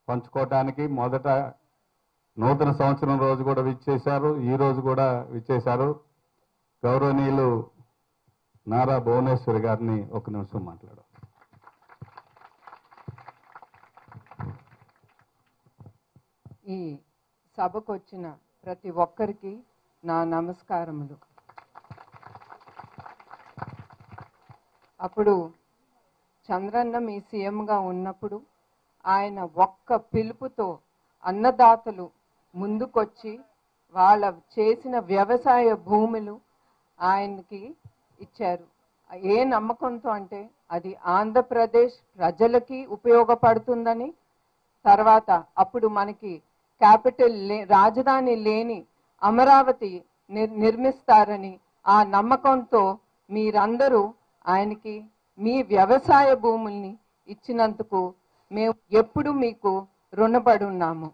పంచుకోవటానికి మొదట నూతన సంవత్సరం రోజు కూడా విచ్చేశారు ఈ రోజు కూడా విచ్చేశారు గౌరవనీయులు నారా భువనేశ్వరి గారిని ఒక నిమిషం మాట్లాడు ఈ సభకు వచ్చిన ప్రతి ఒక్కరికి నా నమస్కారములు అప్పుడు చంద్రన్న మీ సీఎంగా ఉన్నప్పుడు ఆయన ఒక్క పిలుపుతో అన్నదాతలు ముందుకొచ్చి వాళ్ళ చేసిన వ్యవసాయ భూములు ఆయనకి ఇచ్చారు ఏ నమ్మకంతో అంటే అది ఆంధ్రప్రదేశ్ ప్రజలకి ఉపయోగపడుతుందని తర్వాత అప్పుడు మనకి క్యాపిటల్ లే రాజధాని లేని అమరావతి నిర్ నిర్మిస్తారని ఆ నమ్మకంతో మీరందరూ ఆయనకి మీ వ్యవసాయ భూముల్ని ఇచ్చినందుకు మేము ఎప్పుడు మీకు రుణపడి ఉన్నాము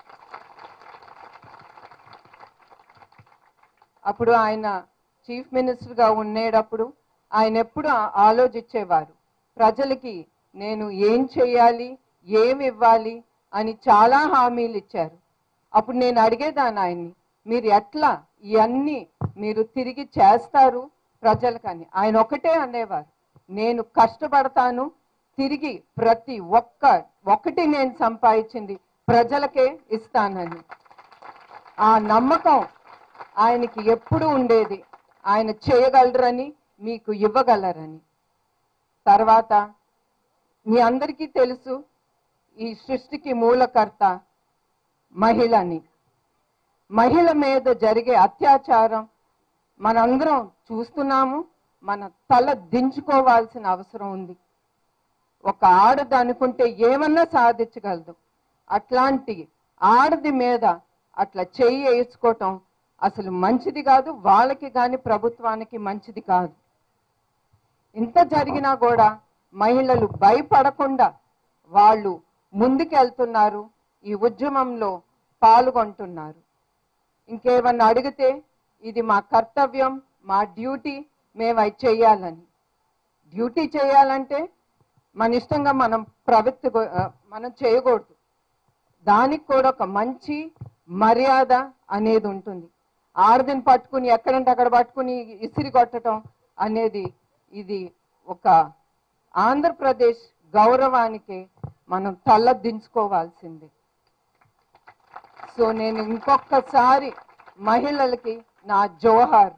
అప్పుడు ఆయన చీఫ్ మినిస్టర్గా ఉండేటప్పుడు ఆయన ఎప్పుడు ఆ- ఆలోచించేవారు ప్రజలకి నేను ఏం చేయాలి ఏమి ఇవ్వాలి అని చాలా హామీలు ఇచ్చారు అప్పుడు నేను అడిగేదాన్ని ఆయన్ని మీరు ఎట్లా ఇవన్నీ మీరు తిరిగి చేస్తారు ప్రజలకని ఆయన ఒకటే అనేవారు నేను కష్టపడతాను తిరిగి ప్రతి ఒక్క ఒకటి నేను సంపాదించింది ప్రజలకే ఇస్తానని ఆ నమ్మకం ఆయనకి ఎప్పుడు ఉండేది ఆయన చేయగలరని మీకు ఇవ్వగలరని తర్వాత మీ అందరికీ తెలుసు ఈ సృష్టికి మూలకర్త మహిళని మహిళ మీద జరిగే అత్యాచారం మనందరం చూస్తున్నాము మన తల దించుకోవాల్సిన అవసరం ఉంది ఒక ఆడది అనుకుంటే ఏమన్నా సాధించగలదు అట్లాంటి ఆడది మీద అట్లా చెయ్యి వేసుకోవటం అసలు మంచిది కాదు వాళ్ళకి కానీ ప్రభుత్వానికి మంచిది కాదు ఇంత జరిగినా కూడా మహిళలు భయపడకుండా వాళ్ళు ముందుకెళ్తున్నారు ఈ ఉద్యమంలో పాల్గొంటున్నారు ఇంకేమన్నా అడిగితే ఇది మా కర్తవ్యం మా డ్యూటీ మేము అది చేయాలని డ్యూటీ చేయాలంటే మన ఇష్టంగా మనం ప్రవృత్తి మనం చేయకూడదు దానికి కూడా ఒక మంచి మర్యాద అనేది ఉంటుంది ఆడదిని పట్టుకుని ఎక్కడంటే అక్కడ పట్టుకుని ఇసిరి కొట్టడం అనేది ఇది ఒక ఆంధ్రప్రదేశ్ గౌరవానికి మనం తల దించుకోవాల్సిందే సో నేను ఇంకొకసారి మహిళలకి నా జోహార్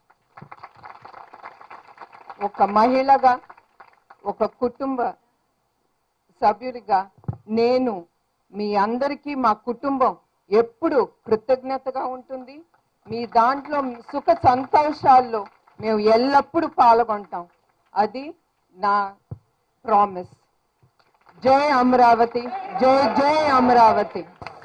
ఒక మహిళగా ఒక కుటుంబ సభ్యుడిగా నేను మీ అందరికీ మా కుటుంబం ఎప్పుడు కృతజ్ఞతగా ఉంటుంది మీ దాంట్లో సుఖ సంతోషాల్లో మేము ఎల్లప్పుడూ పాల్గొంటాం అది నా ప్రామిస్ జై అమరావతి జై జై అమరావతి